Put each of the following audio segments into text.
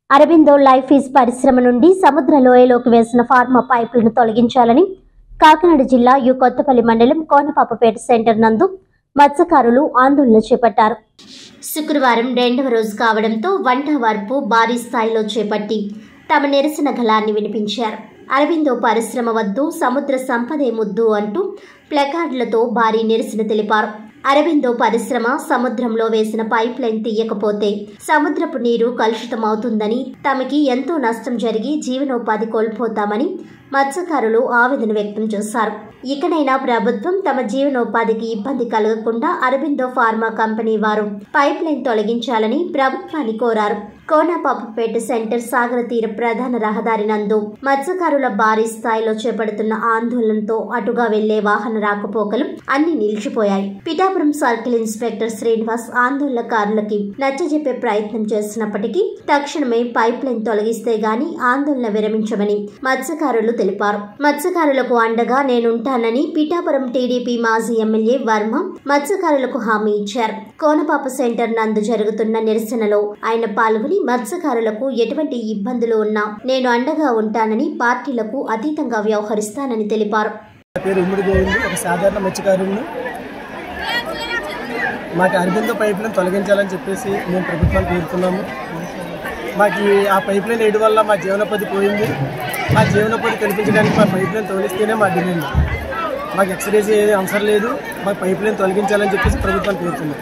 Aurobindo life is పరిశ్రమ నుండి సముద్ర లోయలోకి వేసిన ఫార్మా పైపులను తొలగించాలని కాకినాడ జిల్లా యు కొత్తపల్లి మండలం కోనపాపపేట సెంటర్ నందు మత్స్యకారులు ఆందోళన చేపట్టారు శుక్రవారం రెండవ రోజు కావడంతో వంట వార్పు భారీ స్థాయిలో చేపట్టి తమ నిరసన గళాన్ని వినిపించారు అరవిందో పరిశ్రమ వద్దు సముద్ర సంపదే ముద్దు అంటూ ప్లకార్డులతో భారీ నిరసన తెలిపారు అరవిందో పరిశ్రమ సముద్రంలో వేసిన పైప్ లైన్ తీయకపోతే సముద్రపు నీరు కలుషితమవుతుందని తమకి ఎంతో నష్టం జరిగి జీవనోపాధి కోల్పోతామని మత్స్యకారులు ఆవేదన వ్యక్తం చేశారు ఇకనైనా ప్రభుత్వం తమ జీవనోపాధికి ఇబ్బంది కలగకుండా అరబిందో ఫార్మా కంపెనీ వారు పైప్ లైన్ తొలగించాలని ప్రభుత్వాన్ని కోరారు కోనపాపపేట సెంటర్ సాగర తీర ప్రధాన రహదారి నందు మత్స్యకారుల భారీ స్థాయిలో చేపడుతున్న ఆందోళనతో అటుగా వెళ్లే వాహన రాకపోకలు అన్ని నిలిచిపోయాయి పిఠాపురం సర్కిల్ ఇన్స్పెక్టర్ శ్రీనివాస్ ఆందోళనకారులకి నచ్చజెప్పే ప్రయత్నం చేసినప్పటికీ తక్షణమే పైప్ లైన్ తొలగిస్తే గాని ఆందోళన విరమించమని మత్స్యకారులు తెలిపారు మత్స్యకారులకు అండగా నేనుంటానని పిఠాపురం టీడీపీ మాజీ ఎమ్మెల్యే వర్మ మత్స్యకారులకు హామీ ఇచ్చారు కోనపాప సెంటర్ నందు జరుగుతున్న నిరసనలో ఆయన పాల్గొని మత్స్యకారులకు ఎటువంటి ఇబ్బందులు ఉన్నా నేను అండగా ఉంటానని పార్టీలకు అతీతంగా వ్యవహరిస్తానని తెలిపారు నా పేరు ఉమ్మడి గోవింద్ ఒక సాధారణ మత్స్యకారుని మాకు అరబిందో పైప్ లైన్ తొలగించాలని చెప్పేసి మేము ప్రభుత్వాన్ని కోరుతున్నాము మాకు ఈ- ఆ పైప్ లైన్ వేయడం వల్ల మా జీవనోపాధి పోయింది మా జీవనోపాధి కల్పించడానికి మా పైప్ లైన్ తొలగిస్తేనే మా డిమాండ్ మాకు ఎక్స్రేస్ ఏది అవసరం లేదు మాకు పైప్ లైన్ తొలగించాలని చెప్పేసి ప్రభుత్వాన్ని కోరుతున్నాం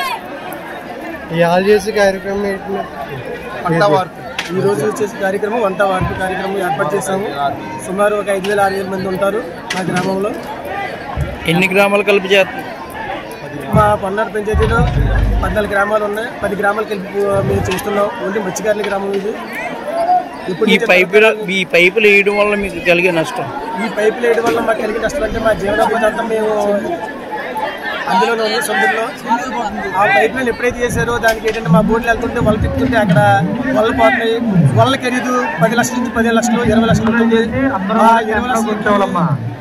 ఈ ఆల్ చేసే కార్యక్రమం ఏంటి వంట వార్పు ఈ రోజు వచ్చేసి కార్యక్రమం వంట వార్పు కార్యక్రమం ఏర్పాటు చేశాము సుమారు ఒక ఐదు వేల ఆరు వేల మంది ఉంటారు మా గ్రామంలో ఎన్ని గ్రామాలు కలిపి చేస్తారు మా పన్నాడు పంచాయతీలో పద్నాలుగు గ్రామాలు ఉన్నాయి పది గ్రామాలు కలిపి మేము చేస్తున్నాం ఓన్లీ మత్స్యకారుల గ్రామం ఇది ఇప్పుడు ఈ పైపులు ఈ పైపులు వేయడం వల్ల మీకు కలిగే నష్టం ఈ పైపులు వేయడం వల్ల మాకు కలిగిన నష్టం అంటే మా జీవనోపాధి అంతా మేము అందులోనే ఉంది సముద్రంలో ఆ పైప్ లైన్ ఎప్పుడైతే చేశారో దానికి ఏంటంటే మా బోట్లు వెళ్తుంటే వల తిప్పుతుంటే అక్కడ వలలు పోతున్నాయి వలల ఖరీదు పది లక్షల నుంచి పదిహేను లక్షలు ఇరవై లక్షలు ఉంటుంది ఆ ఇరవై లక్షలు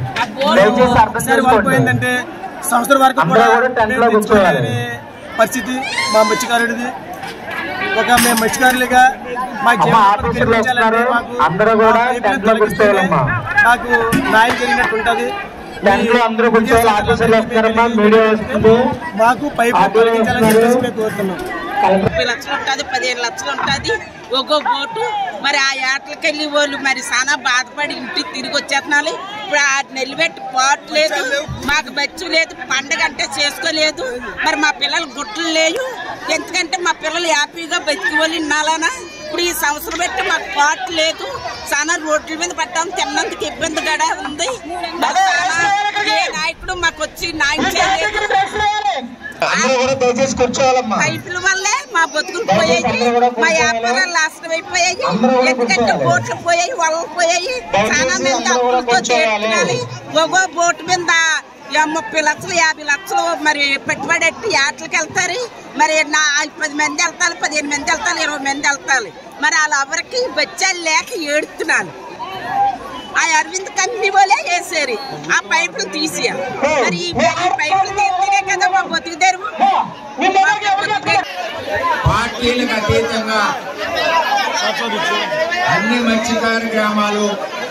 ఒకసారి వల పోయిందంటే సంవత్సరం వరకు కూడా మేము తెచ్చుకోలేని పరిస్థితి మా మత్స్యకారుడిది ఒక మేము మత్స్యకారులుగా మా జీవనోపాధి కల్పించాలంటే మాకు అందరూ కూడా ఆ పైపులను టెంట్లో తొలగిస్తేనే కూర్చోవాలమ్మా. మాకు న్యాయం జరిగినట్టు ఉంటుంది టెంట్లో అందరూ కూర్చోవాలి ఆఫీసర్లు వస్తారమ్మా మీడియా వస్తుంది మాకు పైపు తొలగించాలని చెప్పేసి మేము కోరుతున్నాం ముప్పై లక్షలు ఉంటుంది పదిహేను లక్షలు ఉంటుంది ఒక్కో బోటు మరి ఆ ఏటలకి వెళ్ళి వాళ్ళు మరి చాలా బాధపడి ఇంటికి తిరిగి వచ్చేస్తున్నారు ఇప్పుడు ఆ నిలబెట్టి పోటు లేదు మాకు బచ్చు లేదు పండగ అంటే చేసుకోలేదు మరి మా పిల్లలు గుట్టలు లేవు ఎందుకంటే మా పిల్లలు హ్యాపీగా బతికి వాళ్ళు ఇన్నాలనా ఇప్పుడు ఈ సంవత్సరం పెట్టి మాకు పాటు లేదు చాలా రోడ్ల మీద పట్టాం తిన్నందుకు ఇబ్బంది కూడా ఉంది మరి చాలా ఏ నాయకుడు మాకు వచ్చి న్యాయం చేయలేదు అందరూ కూడా దయచేసి కూర్చోవాలమ్మా పైపుల వల్లే మా బతుకులు పోయాయి మా వ్యాపారాలు నాశనం అయిపోయాయి ఎందుకంటే బోట్లు పోయాయి వలలు పోయాయి చాలా మంది అప్పులతో చేస్తున్నారు ఒక్కో బోటు మీద యా ముప్పై లక్షలు యాభై లక్షలు మరి పెట్టుబడి ఎట్టి ఆటలకి వెళ్తారు మరి నా పది మంది వెళ్తారు పదిహేను మంది వెళ్తారు ఇరవై మంది వెళ్తారు మరి వాళ్ళ ఎవరికి బచ్చాలు లేక ఏడుతున్నాను ఆ అరవింద్ కంపెనీ వాళ్ళే వేసారు ఆ పైపులు తీసేయాలి మరి ఈ ఈ పైపులు తీస్తేనే కదా మా బతుకు తెరువు పార్టీలకు అతీతంగా అన్ని మత్స్యకార గ్రామాలు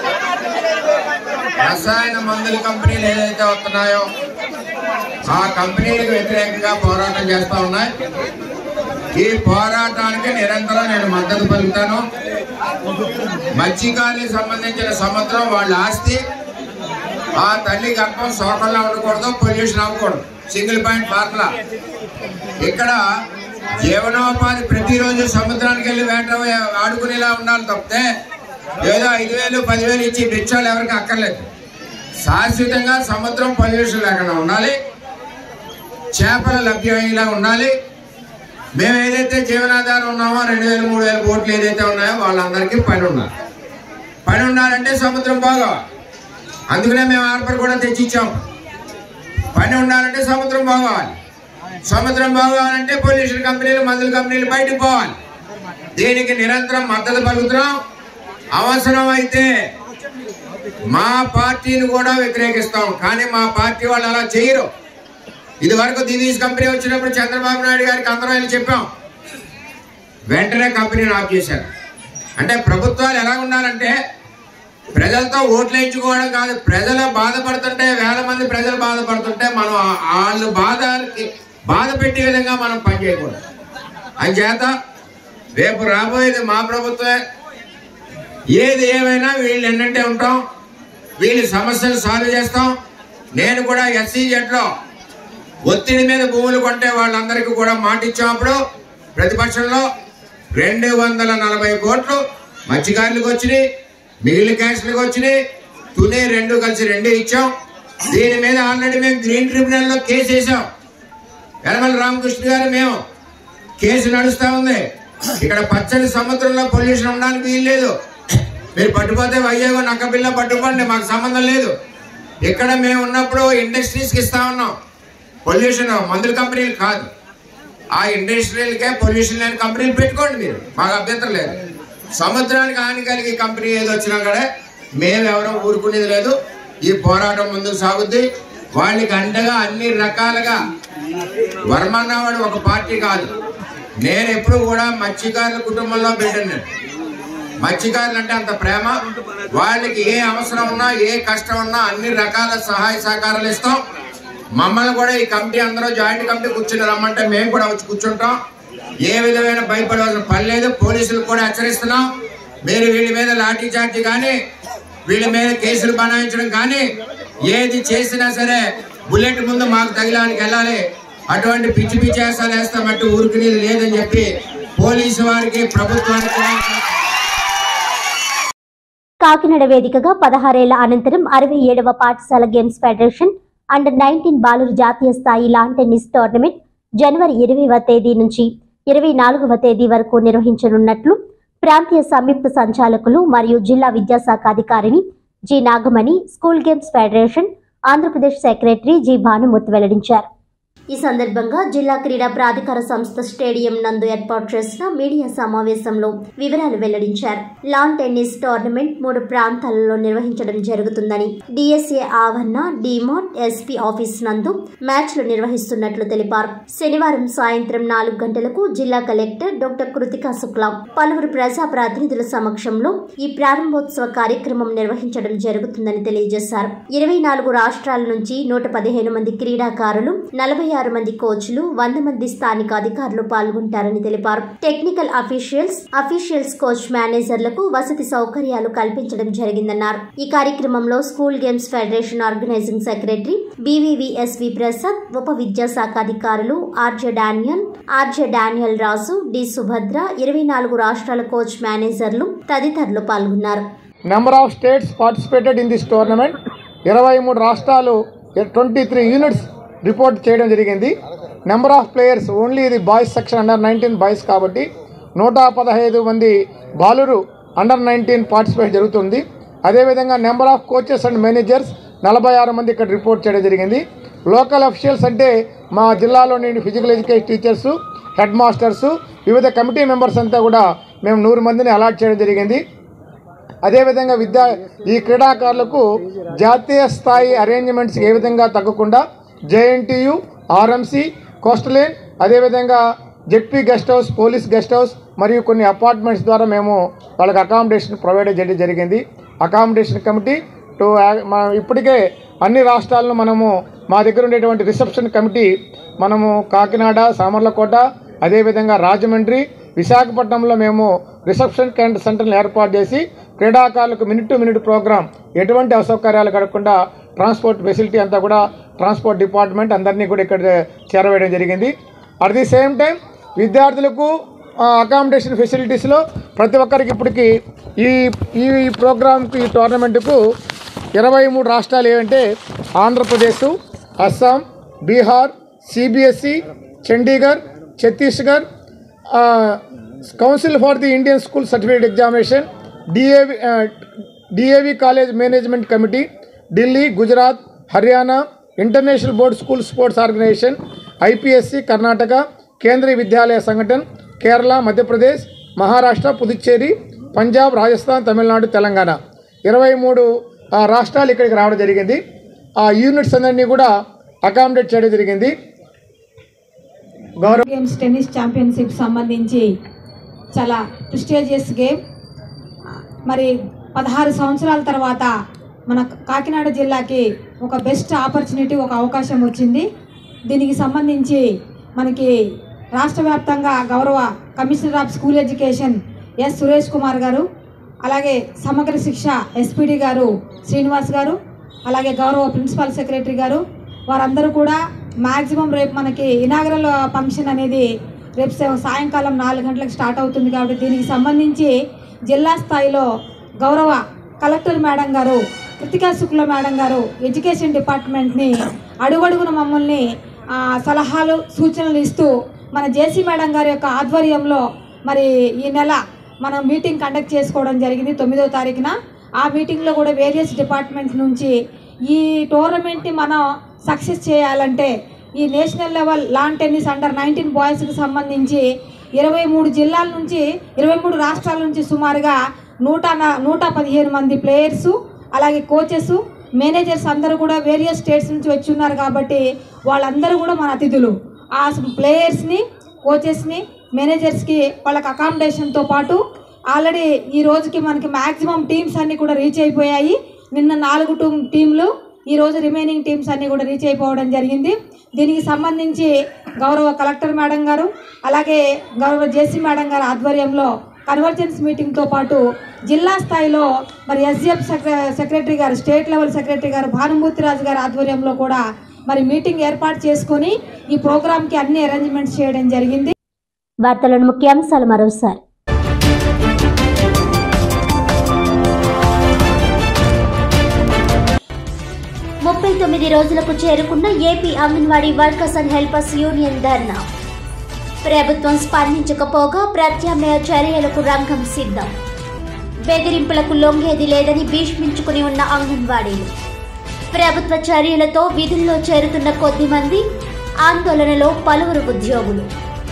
రసాయన మందుల కంపెనీలు ఏదైతే వస్తున్నాయో ఆ కంపెనీలకు వ్యతిరేకంగా పోరాటం చేస్తా ఉన్నాయి ఈ పోరాటానికి నిరంతరం నేను మద్దతు పలుకుతాను మత్స్యకారులకు సంబంధించిన సముద్రం వాళ్ళ ఆస్తి ఆ తల్లి గర్భం శోకంలో ఉండకూడదు పొల్యూషన్ అవ్వకూడదు సింగిల్ పాయింట్ ఫార్ములా ఇక్కడ జీవనోపాధి ప్రతిరోజు సముద్రానికి వెళ్ళి వేట ఆడుకునేలా ఉండాలి తప్పితే ఏదో ఐదు వేలు పదివేలు ఇచ్చి భిక్షాలు ఎవరికి అక్కర్లేదు శాశ్వతంగా సముద్రం పొల్యూషన్ లేకుండా ఉండాలి చేపల లభ్యమయ్యేలా ఉండాలి మేము ఏదైతే జీవనాధారం ఉన్నామో రెండు వేలు మూడు వేల బోట్లు ఏదైతే ఉన్నాయో వాళ్ళందరికీ పని ఉండాలి పని ఉండాలంటే సముద్రం బాగోవాలి అందుకనే మేము ఆర్పర్ కూడా తెచ్చిచ్చాం పని ఉండాలంటే సముద్రం బాగోవాలి సముద్రం బాగోవాలంటే పొల్యూషన్ కంపెనీలు మందుల కంపెనీలు బయటకు పోవాలి దీనికి నిరంతరం మద్దతు పలుకుతున్నాం అవసరం అయితే మా పార్టీని కూడా వ్యతిరేకిస్తాం కానీ మా పార్టీ వాళ్ళు అలా చేయరు ఇది వరకు దినీష్ కంపెనీ వచ్చినప్పుడు చంద్రబాబు నాయుడు గారికి అందరం వెళ్ళి చెప్పాం వెంటనే కంపెనీని ఆఫ్ చేశారు అంటే ప్రభుత్వాలు ఎలా ఉండాలంటే ప్రజలతో ఓట్లు వేయించుకోవడం కాదు ప్రజలు బాధపడుతుంటే వేల మంది ప్రజలు బాధపడుతుంటే మనం ఆ- వాళ్ళు బాధకి బాధ పెట్టే విధంగా మనం పనిచేయకూడదు అంచేత రేపు రాబోయేది మా ప్రభుత్వమే ఏది ఏమైనా వీళ్ళు ఎన్నంటే ఉంటాం వీళ్ళ సమస్యలు సాల్వ్ చేస్తాం నేను కూడా ఎస్సీ జెడ్లో ఒత్తిడి మీద భూములు కొంటే వాళ్ళందరికీ కూడా మాట ఇచ్చినప్పుడు ప్రతిపక్షంలో రెండు వందల నలభై కోట్లు మత్స్యకారులకు వచ్చినాయి మిగిలిన క్యాస్ట్లకు వచ్చినాయి తునే రెండు కలిసి రెండే ఇచ్చాం దీని మీద ఆల్రెడీ మేము గ్రీన్ ట్రిబ్యునల్లో కేసు వేసాం యనమల రామకృష్ణ గారు మేము కేసు నడుస్తా ఉంది ఇక్కడ పచ్చని సముద్రంలో పొల్యూషన్ ఉండడానికి వీలు లేదు మీరు పట్టుపోతే వైజాగ్ నక్కపిల్ల పట్టుకోండి మాకు సంబంధం లేదు ఇక్కడ మేము ఉన్నప్పుడు ఇండస్ట్రీస్కి ఇస్తా ఉన్నాం పొల్యూషన్ మందుల కంపెనీలు కాదు ఆ ఇండస్ట్రియల్కే పొల్యూషన్ లేని కంపెనీలు పెట్టుకోండి మీరు మాకు అభ్యంతరం లేదు సముద్రానికి హాని కలిగే కంపెనీ ఏది వచ్చినా కూడా మేము ఎవరో ఊరుకునేది లేదు ఈ పోరాటం ముందుకు సాగుద్ది వాళ్ళకి అండగా అన్ని రకాలుగా వర్మన్నవాడు ఒక పార్టీ కాదు నేను ఎప్పుడు కూడా మత్స్యకారుల కుటుంబంలో బిడ్డను మత్స్యకారులు అంటే అంత ప్రేమ వాళ్ళకి ఏ అవసరం ఉన్నా ఏ కష్టం ఉన్నా అన్ని రకాల సహాయ సహకారాలు ఇస్తాం మమ్మల్ని కూడా ఈ కమిటీ అందరూ జాయింట్ కమిటీ కూర్చుని రమ్మంటే మేము కూడా వచ్చి కూర్చుంటాం ఏ విధమైన భయపడవలసిన పని లేదు పోలీసులు కూడా హెచ్చరిస్తున్నాం మీరు వీళ్ళ మీద లాఠీ చార్జీ కానీ వీళ్ళ మీద కేసులు బనాయించడం కానీ ఏది చేసినా సరే బుల్లెట్ ముందు మాకు తగిలానికి వెళ్ళాలి అటువంటి పిచ్చి పిచ్చి వేసాలు వేస్తామంటే ఊరుకునేది లేదని చెప్పి పోలీసు వారికి ప్రభుత్వానికి కూడా కాకినాడ వేదికగా పదహారేళ్ల అనంతరం అరవై ఏడవ పాఠశాల గేమ్స్ ఫెడరేషన్ అండర్ నైన్టీన్ బాలురు జాతీయ స్థాయి లాన్ టెన్నిస్ టోర్నమెంట్ జనవరి ఇరవైవ తేదీ నుంచి ఇరవై నాలుగవ తేదీ వరకు నిర్వహించనున్నట్లు ప్రాంతీయ సంయుక్త సంచాలకులు మరియు జిల్లా విద్యాశాఖ అధికారిని G Nagamani school games federation Andhra Pradesh secretary G Bhanumurthy వెల్లడించారు ఈ సందర్భంగా జిల్లా క్రీడా ప్రాధికార సంస్థ స్టేడియం నందు ఏర్పాటు చేసిన మీడియా సమావేశంలో వివరాలు వెల్లడించారు లాన్ టెన్నిస్ టోర్నమెంట్ మూడు ప్రాంతాలలో నిర్వహించడం జరుగుతుందని డిఎస్ఏ ఆవరణ డిమార్ట్ ఎస్పీ ఆఫీస్ నందు మ్యాచ్లు నిర్వహిస్తున్నట్లు తెలిపారు శనివారం సాయంత్రం నాలుగు గంటలకు జిల్లా కలెక్టర్ డాక్టర్ కృతికా శుక్లా పలువురు ప్రజా ప్రతినిధుల సమక్షంలో ఈ ప్రారంభోత్సవ కార్యక్రమం నిర్వహించడం జరుగుతుందని తెలియజేశారు ఇరవై నాలుగు రాష్ట్రాల నుంచి నూట పదిహేను మంది క్రీడాకారులు నలభై ఆరు మంది కోచ్లు వంద మంది స్థానిక అధికారులు పాల్గొంటారని తెలిపారు టెక్నికల్ అఫీషియల్స్ అఫీషియల్స్ కోచ్ మేనేజర్లకు వసతి సౌకర్యాలు కల్పించడం జరిగిందన్నారు ఈ కార్యక్రమంలో school games federation organising secretary BVVSV Prasad ఉప విద్యాశాఖ అధికారులు RJ Daniel RJ Daniel Raju D Subhadra ఇరవై నాలుగు రాష్ట్రాల కోచ్ మేనేజర్లు తదితరులు పాల్గొన్నారు number of states participated in this tournament ఇరవై మూడు రాష్ట్రాలు ట్వంటీ త్రీ యూనిట్స్ రిపోర్ట్ చేయడం జరిగింది నెంబర్ ఆఫ్ ప్లేయర్స్ ఓన్లీ ఇది boys section under nineteen boys కాబట్టి నూట పదహైదు మంది బాలురు అండర్ నైన్టీన్ పార్టిసిపేట్ జరుగుతుంది అదేవిధంగా number of coaches and managers నలభై ఆరు మంది ఇక్కడ రిపోర్ట్ చేయడం జరిగింది లోకల్ అఫీషియల్స్ అంటే మా జిల్లాలోని physical education teachers head masters వివిధ కమిటీ మెంబర్స్ అంతా కూడా మేము నూరు మందిని అలాట్ చేయడం జరిగింది అదేవిధంగా విద్యా ఈ క్రీడాకారులకు జాతీయ స్థాయి అరేంజ్మెంట్స్ ఏ విధంగా తగ్గకుండా జేఎన్టీయు ఆర్ఎంసీ కోస్టలేన్ అదేవిధంగా ZP guest house police guest house మరియు కొన్ని అపార్ట్మెంట్స్ ద్వారా మేము వాళ్ళకి అకామిడేషన్ ప్రొవైడ్ చేయడం జరిగింది అకామిడేషన్ కమిటీ టు మా ఇప్పటికే అన్ని రాష్ట్రాలను మనము మా దగ్గర ఉండేటువంటి రిసెప్షన్ కమిటీ మనము కాకినాడ సామర్లకోట అదేవిధంగా రాజమండ్రి విశాఖపట్నంలో మేము రిసెప్షన్ క్యాంట్ సెంటర్ని ఏర్పాటు చేసి క్రీడాకారులకు మినిట్ టు మినిట్ ప్రోగ్రామ్ ఎటువంటి అసౌకర్యాలు కలగకుండా ట్రాన్స్పోర్ట్ ఫెసిలిటీ అంతా కూడా ట్రాన్స్పోర్ట్ డిపార్ట్మెంట్ అందరినీ కూడా ఇక్కడ చేరవేయడం జరిగింది అట్ ది సేమ్ టైం విద్యార్థులకు అకామిడేషన్ ఫెసిలిటీస్లో ప్రతి ఒక్కరికి ఇప్పటికి ఈ ఈ ప్రోగ్రామ్కి ఈ టోర్నమెంట్కు ఇరవై మూడు రాష్ట్రాలు ఏమంటే Andhra Pradesh Assam Bihar CBSE Chandigarh Chhattisgarh council for the Indian school certificate examination DAV DAV college management committee Delhi Gujarat Haryana international board school sports organisation IPSC Karnataka Kendriya Vidyalaya సంఘటన కేరళ మధ్యప్రదేశ్ మహారాష్ట్ర పుదుచ్చేరి పంజాబ్ రాజస్థాన్ తమిళనాడు తెలంగాణ ఇరవై మూడు రాష్ట్రాలు ఇక్కడికి రావడం జరిగింది ఆ యూనిట్స్ అందరినీ కూడా అకామిడేట్ చేయడం జరిగింది గౌరవ గేమ్స్ టెన్నిస్ ఛాంపియన్షిప్ సంబంధించి చాలా ప్రిస్టేజియస్ గేమ్ మరి పదహారు సంవత్సరాల తర్వాత మన కాకినాడ జిల్లాకి ఒక బెస్ట్ ఆపర్చునిటీ ఒక అవకాశం వచ్చింది దీనికి సంబంధించి మనకి రాష్ట్ర వ్యాప్తంగా గౌరవ commissioner of school education S Suresh Kumar garu అలాగే సమగ్ర శిక్ష ఎస్పీడి గారు శ్రీనివాస్ గారు అలాగే గౌరవ ప్రిన్సిపల్ సెక్రటరీ గారు వారందరూ కూడా మ్యాక్సిమం రేపు మనకి ఇనాగరల్ ఫంక్షన్ అనేది రేపు సా- సాయంకాలం నాలుగు గంటలకు స్టార్ట్ అవుతుంది కాబట్టి దీనికి సంబంధించి జిల్లా స్థాయిలో గౌరవ collector madam garu Kritika Shukla madam garu education డిపార్ట్మెంట్ని అడుగడుగున మమ్మల్ని ఆ, సలహాలు సూచనలు ఇస్తూ మన జేసీ మేడం గారి యొక్క ఆధ్వర్యంలో మరి ఈ నెల మనం మీటింగ్ కండక్ట్ చేసుకోవడం జరిగింది తొమ్మిదో తారీఖున ఆ మీటింగ్లో కూడా వేరియస్ డిపార్ట్మెంట్ నుంచి ఈ టోర్నమెంట్ని మనం సక్సెస్ చేయాలంటే ఈ national level lawn tennis under nineteen బాయ్స్కి సంబంధించి ఇరవై మూడు జిల్లాల నుంచి ఇరవై మూడు రాష్ట్రాల నుంచి సుమారుగా నూట నా- నూట పదిహేను మంది ప్లేయర్సు అలాగే కోచెస్ మేనేజర్స్ అందరూ కూడా వేరియస్ స్టేట్స్ నుంచి వచ్చి ఉన్నారు కాబట్టి వాళ్ళందరూ కూడా మన అతిథులు ఆ ప్లేయర్స్ని కోచెస్ని మేనేజర్స్కి వాళ్ళకి అకామిడేషన్తో పాటు ఆల్రెడీ ఈ రోజుకి మనకి మ్యాక్సిమం టీమ్స్ అన్నీ కూడా రీచ్ అయిపోయాయి నిన్న నాలుగు టూ టీంలు ఈ రోజు రిమైనింగ్ టీమ్స్ అన్నీ కూడా రీచ్ అయిపోవడం జరిగింది దీనికి సంబంధించి గౌరవ కలెక్టర్ మేడం గారు అలాగే గౌరవ జేసీ మేడం గారి ఆధ్వర్యంలో కన్వర్జెన్స్ మీటింగ్తో పాటు జిల్లా స్థాయిలో మరి SGF secretary garu state level secretary garu Bhanumurthyraju గారి ఆధ్వర్యంలో కూడా మరి మీటింగ్ ఏర్పాటు చేసుకొని ఈ ప్రోగ్రామ్కి అన్ని అరేంజ్మెంట్స్ చేయడం జరిగింది వార్తలను ముఖ్యాంశాలు మరోసారి ముప్పై తొమ్మిది రోజులకు చేరుకున్న AP Anganwadi workers and helpers union dharna ప్రభుత్వం స్పందించకపోగా ప్రత్యామ్నాయ చర్యలకు రంగం సిద్ధం బెదిరింపులకు లొంగేది లేదని భీష్మించుకుని ఉన్న అంగన్వాడీలు ప్రభుత్వ చర్యలతో విధుల్లో చేరుతున్న కొద్ది మంది ఆందోళనలో పలువురు ఉద్యోగులు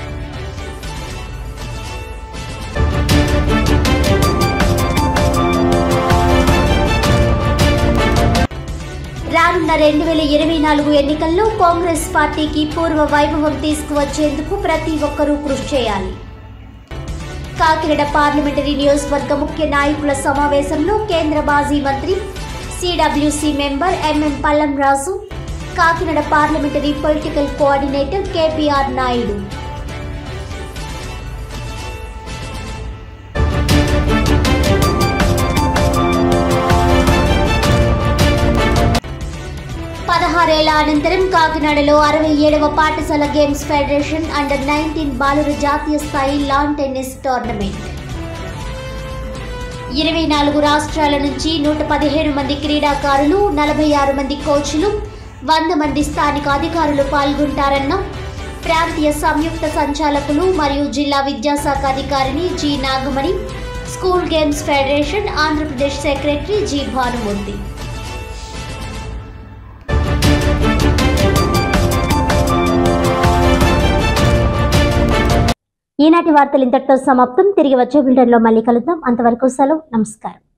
రానున్న రెండు వేల ఇరవై నాలుగు ఎన్నికల్లో కాంగ్రెస్ పార్టీకి పూర్వ వైభవం తీసుకువచ్చేందుకు ప్రతి ఒక్కరూ కృషి చేయాలి కాకినాడ పార్లమెంటరీ నియోజకవర్గ ముఖ్య నాయకుల సమావేశంలో కేంద్ర మాజీ మంత్రి CWC member MM Pallam Raju Kakinada parliamentary political coordinator KPR Naidu పదహారేళ్ల అనంతరం కాకినాడలో అరవై ఏడవ పాఠశాల గేమ్స్ ఫెడరేషన్ అండర్ నైన్టీన్ బాలుర జాతీయ స్థాయి లాన్ టెన్నిస్ టోర్నమెంట్ ఇరవై నాలుగు రాష్ట్రాల నుంచి నూట పదిహేను మంది క్రీడాకారులు నలభై ఆరు మంది కోచ్లు వంద మంది స్థానిక అధికారులు పాల్గొంటారన్న ప్రాంతీయ సంయుక్త సంచాలకులు మరియు జిల్లా విద్యాశాఖ అధికారిని G Nagamani school games federation Andhra Pradesh secretary G Bhanumurthy ఈనాటి వార్తలు ఇంతటితో సమాప్తం తిరిగి వచ్చే బులెటిన్లో మళ్ళీ కలుద్దాం అంతవరకు సెలవు నమస్కారం